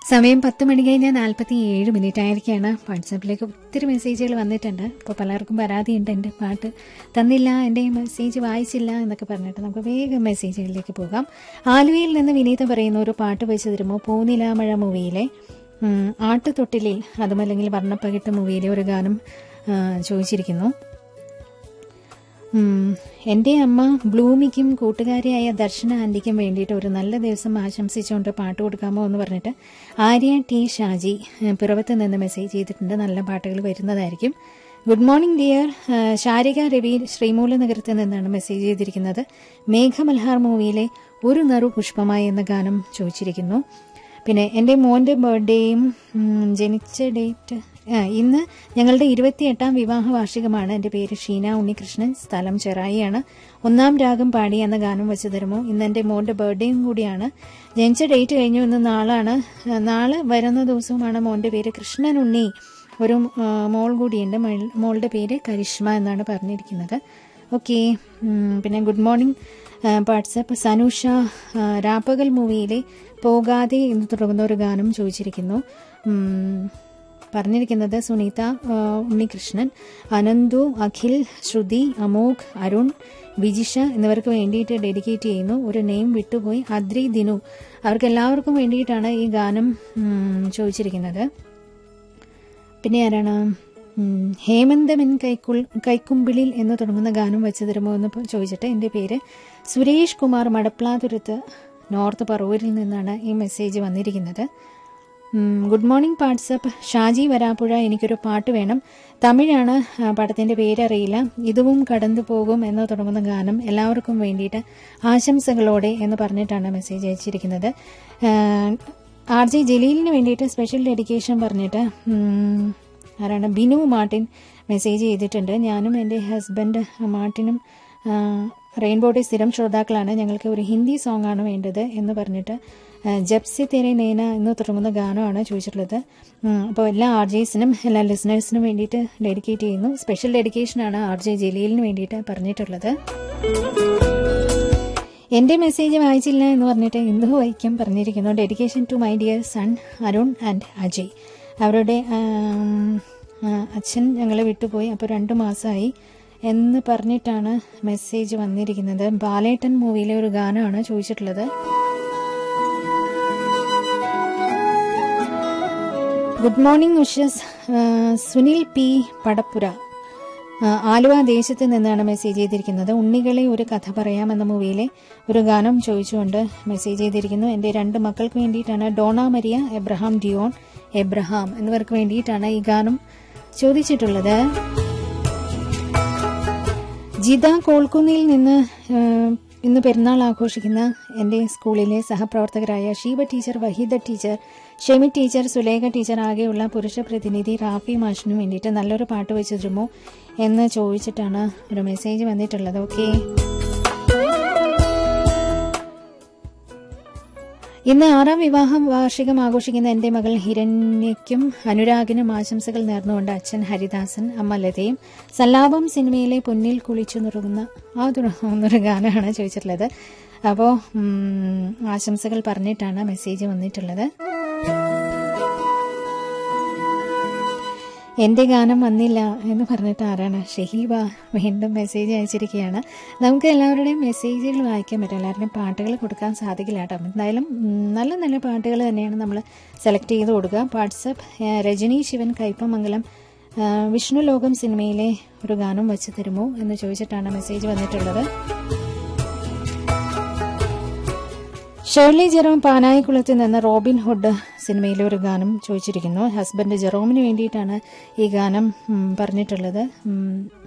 സമയം പത്ത് മണി കഴിഞ്ഞ് നാൽപ്പത്തി ഏഴ് മിനിറ്റ് ആയിരിക്കുകയാണ് വാട്സാപ്പിലേക്ക് ഒത്തിരി മെസ്സേജുകൾ വന്നിട്ടുണ്ട് ഇപ്പോൾ പലർക്കും പരാതിയുണ്ട് എൻ്റെ പാട്ട് തന്നില്ല എൻ്റെ മെസ്സേജ് വായിച്ചില്ല എന്നൊക്കെ പറഞ്ഞിട്ട് നമുക്ക് വേഗം മെസ്സേജുകളിലേക്ക് പോകാം ആലുവയിൽ നിന്ന് വിനീത പറയുന്ന ഒരു പാട്ട് വെച്ച് തരുമോ പൂനിലാമഴ മൂവിയിലെ ഉം, ആട്ടുതൊട്ടിലിൽ അതുമല്ലെങ്കിൽ വർണ്ണപ്പകിട്ട് മൂവിയിലെ ഒരു ഗാനം ആ, ചോദിച്ചിരിക്കുന്നു ഉം, എൻ്റെ അമ്മ ബ്ലൂമിക്കും കൂട്ടുകാരിയായ ദർശന ആൻറ്റിക്കും വേണ്ടിയിട്ട് ഒരു നല്ല ദിവസം ആശംസിച്ചുകൊണ്ട് പാട്ട് കൊടുക്കാമോ എന്ന് പറഞ്ഞിട്ട് ആര്യ ടി ഷാജി ഏഹ്, പിറവത്ത് നിന്ന് മെസ്സേജ് ചെയ്തിട്ടുണ്ട് നല്ല പാട്ടുകൾ വരുന്നതായിരിക്കും ഗുഡ് മോർണിംഗ് ഡിയർ ഏഹ്, ശാരിക രവി ശ്രീമൂല നഗരത്തിൽ നിന്നാണ് മെസ്സേജ് ചെയ്തിരിക്കുന്നത് മേഘമൽഹാർ മൂവിയിലെ ഒരു നറു പുഷ്പമായി എന്ന ഗാനം ചോദിച്ചിരിക്കുന്നു പിന്നെ എൻ്റെ മോൻ്റെ ബർത്ത്ഡേയും ഉം, ജനിച്ച ഡേറ്റ് ആ, ഇന്ന് ഞങ്ങളുടെ ഇരുപത്തിയെട്ടാം വിവാഹ വാർഷികമാണ് എൻ്റെ പേര് ഷീന ഉണ്ണികൃഷ്ണൻ സ്ഥലം ചെറായിയാണ് ഒന്നാം രാഗം പാടി എന്ന ഗാനം വെച്ച് തരുമോ ഇന്ന് എൻ്റെ മോൻ്റെ ബർത്ത്ഡേയും കൂടിയാണ് ജനിച്ച ഡേറ്റ് കഴിഞ്ഞു ഇന്ന് നാളാണ് ആ, നാളെ വരുന്ന ദിവസവുമാണ് മോൻ്റെ പേര് കൃഷ്ണൻ ഉണ്ണി ഒരു ആ, മോൾ കൂടിയുണ്ട് മൾ- മോളുടെ പേര് കരിഷ്മ എന്നാണ് പറഞ്ഞിരിക്കുന്നത് ഓക്കെ പിന്നെ ഗുഡ് മോർണിംഗ് വാട്സപ്പ് സനുഷ ആ, രാപ്പകൽ മൂവിയിലെ പോകാതെ എന്ന് തുടങ്ങുന്ന ഒരു ഗാനം ചോദിച്ചിരിക്കുന്നു ഉം, പറഞ്ഞിരിക്കുന്നത് സുനീത ആ, ഉണ്ണികൃഷ്ണൻ അനന്തു അഖിൽ ശ്രുതി അമോഘ് അരുൺ വിജിഷ എന്നിവർക്ക് വേണ്ടിയിട്ട് ഡെഡിക്കേറ്റ് ചെയ്യുന്നു ഒരു നെയിം വിട്ടുപോയി അദ്രി ദിനു അവർക്ക് എല്ലാവർക്കും വേണ്ടിയിട്ടാണ് ഈ ഗാനം ഉം, ചോദിച്ചിരിക്കുന്നത് പിന്നെ ആരാണ് ഉം, ഹേമന്തമെൻ കൈക്കുൾ കൈക്കുമ്പിളിൽ എന്ന് തുടങ്ങുന്ന ഗാനം വെച്ച് തരുമോ എന്ന് പ- ചോദിച്ചിട്ട് എൻ്റെ പേര് സുരേഷ് കുമാർ മടപ്ലാതുരത്ത് നോർത്ത് പറവൂരിൽ നിന്നാണ് ഈ മെസ്സേജ് വന്നിരിക്കുന്നത് ഉം, good morning WhatsApp Shaji Varapuzha എനിക്കൊരു പാട്ട് വേണം തമിഴാണ് ആ, പടത്തിന്റെ പേരറിയില്ല ഇതുവും കടന്നു പോകും എന്ന് തുടങ്ങുന്ന ഗാനം എല്ലാവർക്കും വേണ്ടിയിട്ട് ആശംസകളോടെ എന്ന് പറഞ്ഞിട്ടാണ് മെസ്സേജ് അയച്ചിരിക്കുന്നത് ആർ ജെ ജലീലിന് വേണ്ടിയിട്ട് സ്പെഷ്യൽ ഡെഡിക്കേഷൻ പറഞ്ഞിട്ട് ഉം, ആരാണ് ബിനു മാർട്ടിൻ മെസ്സേജ് ചെയ്തിട്ടുണ്ട് ഞാനും എൻ്റെ ഹസ്ബൻഡ് മാർട്ടിനും ആ, റെയിൻബോയുടെ സ്ഥിരം ശ്രോതാക്കളാണ് ഞങ്ങൾക്ക് ഒരു ഹിന്ദി സോങ് ആണ് വേണ്ടത് എന്ന് പറഞ്ഞിട്ട് ആ, ജപ്സി തെരെ നേന എന്ന് തുടങ്ങുന്ന ഗാനമാണ് ചോദിച്ചിട്ടുള്ളത് ഉം, അപ്പോൾ എല്ലാ ആർ ജെസിനും എല്ലാ ലിസണേഴ്സിനും വേണ്ടിയിട്ട് ഡെഡിക്കേറ്റ് ചെയ്യുന്നു സ്പെഷ്യൽ ഡെഡിക്കേഷനാണ് ആർ ജെ ജലീലിന് വേണ്ടിയിട്ട് പറഞ്ഞിട്ടുള്ളത് എന്റെ മെസ്സേജ് വായിച്ചില്ല എന്ന് പറഞ്ഞിട്ട് ഇന്ദു വൈക്കം പറഞ്ഞിരിക്കുന്നു dedication to my dear son Arun and Ajay അവരുടെ ആം, ആ, അച്ഛൻ ഞങ്ങളെ വിട്ടുപോയി അപ്പോൾ രണ്ട് മാസമായി എന്ന് പറഞ്ഞിട്ടാണ് മെസ്സേജ് വന്നിരിക്കുന്നത് ബാലേട്ടൻ മൂവിയിലെ ഒരു ഗാനമാണ് ചോദിച്ചിട്ടുള്ളത് ഗുഡ് മോർണിംഗ് ഉഷസ് ആ, സുനിൽ പി പടപ്പുര ആ, ആലുവ ദേശത്ത് നിന്നാണ് മെസ്സേജ് ചെയ്തിരിക്കുന്നത് ഉണ്ണികളെ ഒരു കഥ പറയാം എന്ന മൂവിയിലെ ഒരു ഗാനം ചോദിച്ചുകൊണ്ട് മെസ്സേജ് ചെയ്തിരിക്കുന്നു എൻ്റെ രണ്ട് മക്കൾക്ക് വേണ്ടിയിട്ടാണ് ഡോണ മരിയ എബ്രഹാം ഡിയോൺ എബ്രഹാം എന്നിവർക്ക് വേണ്ടിയിട്ടാണ് ഈ ഗാനം ചോദിച്ചിട്ടുള്ളത് ജിത കോൾക്കുന്നിൽ നിന്ന് ആ, ഇന്ന് പെരുന്നാൾ ആഘോഷിക്കുന്ന എൻ്റെ സ്കൂളിലെ സഹപ്രവർത്തകരായ Sheeba teacher Waheeda teacher Shemi teacher Sulekha teacher ആകെയുള്ള പുരുഷ പ്രതിനിധി റാഫി മാഷിന് വേണ്ടിയിട്ട് നല്ലൊരു പാട്ട് വെച്ച് തരുമോ എന്ന് ചോദിച്ചിട്ടാണ് ഒരു മെസ്സേജ് വന്നിട്ടുള്ളത് ഓക്കെ ഇന്ന് ആറാം വിവാഹം വാർഷികം ആഘോഷിക്കുന്ന എൻ്റെ മകൾ ഹിരണ്യയ്ക്കും അനുരാഗിനും ആശംസകൾ നേർന്നുകൊണ്ട് അച്ഛൻ ഹരിദാസൻ അമ്മ ലതയും സല്ലാപം സിനിമയിലെ പൊന്നിൽ കുളിച്ചു നുറുകുന്ന ആ ഒരു ഗാനമാണ് ചോദിച്ചിട്ടുള്ളത് അപ്പോൾ ആശംസകൾ പറഞ്ഞിട്ടാണ് മെസ്സേജ് വന്നിട്ടുള്ളത് എൻ്റെ ഗാനം വന്നില്ല എന്ന് പറഞ്ഞിട്ട് ആരാണ് ഷഹീബ വീണ്ടും മെസ്സേജ് അയച്ചിരിക്കുകയാണ് നമുക്ക് എല്ലാവരുടെയും മെസ്സേജുകൾ വായിക്കാൻ പറ്റും എല്ലാവരുടെയും പാട്ടുകൾ കൊടുക്കാൻ സാധിക്കില്ല കേട്ടോ എന്തായാലും ഉം, നല്ല നല്ല പാട്ടുകൾ തന്നെയാണ് നമ്മൾ സെലക്ട് ചെയ്ത് കൊടുക്കുക വാട്സപ്പ് ഏഹ്, രജനി ശിവൻ കയ്പമംഗലം ഏഹ്, വിഷ്ണു ലോകം സിനിമയിലെ ഒരു ഗാനം വെച്ച് തരുമോ എന്ന് ചോദിച്ചിട്ടാണ് മെസ്സേജ് വന്നിട്ടുള്ളത് ഷേർലി ജെറോം പാനായിക്കുളത്തിൽ നിന്ന് റോബിൻ ഹുഡ് സിനിമയിലെ ഒരു ഗാനം ചോദിച്ചിരിക്കുന്നു ഹസ്ബൻഡ് ജെറോമിന് വേണ്ടിയിട്ടാണ് ഈ ഗാനം ഉം, പറഞ്ഞിട്ടുള്ളത് ഉം,